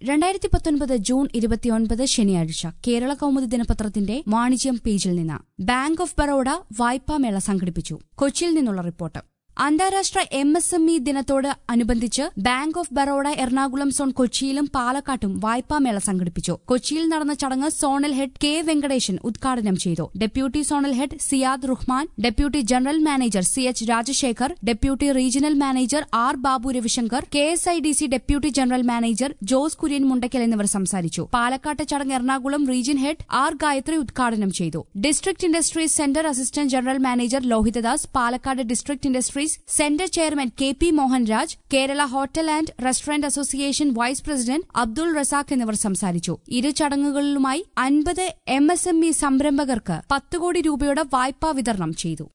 രണ്ടായിരത്തി പത്തൊൻപത് ജൂൺ ഇരുപത്തിയൊൻപത് ശനിയാഴ്ച കേരള കൗമുദി ദിനപത്രത്തിന്റെ വാണിജ്യം പേജിൽ നിന്ന് ബാങ്ക് ഓഫ് ബറോഡ വായ്പാമേള സംഘടിപ്പിച്ചു കൊച്ചിയിൽ നിന്നുള്ള റിപ്പോർട്ട് അന്താരാഷ്ട്ര എം എസ് എം ഇ ദിനത്തോട് അനുബന്ധിച്ച് bank of Baroda Ernakulam zone കൊച്ചിയിലും പാലക്കാട്ടും വായ്പാമേള സംഘടിപ്പിച്ചു കൊച്ചിയിൽ നടന്ന ചടങ്ങ് സോണൽ ഹെഡ് കെ വെങ്കടേശൻ ഉദ്ഘാടനം ചെയ്തു deputy zonal head Siyad Ruhman deputy general manager C H Rajasekhar deputy regional manager R Babu Ravishankar K S I D C deputy general manager Jose Kurian Mundakkal എന്നിവർ സംസാരിച്ചു പാലക്കാട്ട് ചടങ്ങ് Ernakulam region head R Gayathri ഉദ്ഘാടനം ചെയ്തു district industries centre assistant general manager Lohithadas Palakkad district industries centre chairman K P Mohanraj Kerala hotel and restaurant association vice president Abdul Razak എന്നിവർ സംസാരിച്ചു ഇരു ചടങ്ങുകളിലുമായി അൻപത് എം എസ് എം ഇ സംരംഭകർക്ക് പത്ത് കോടി രൂപയുടെ വായ്പാ വിതരണം ചെയ്തു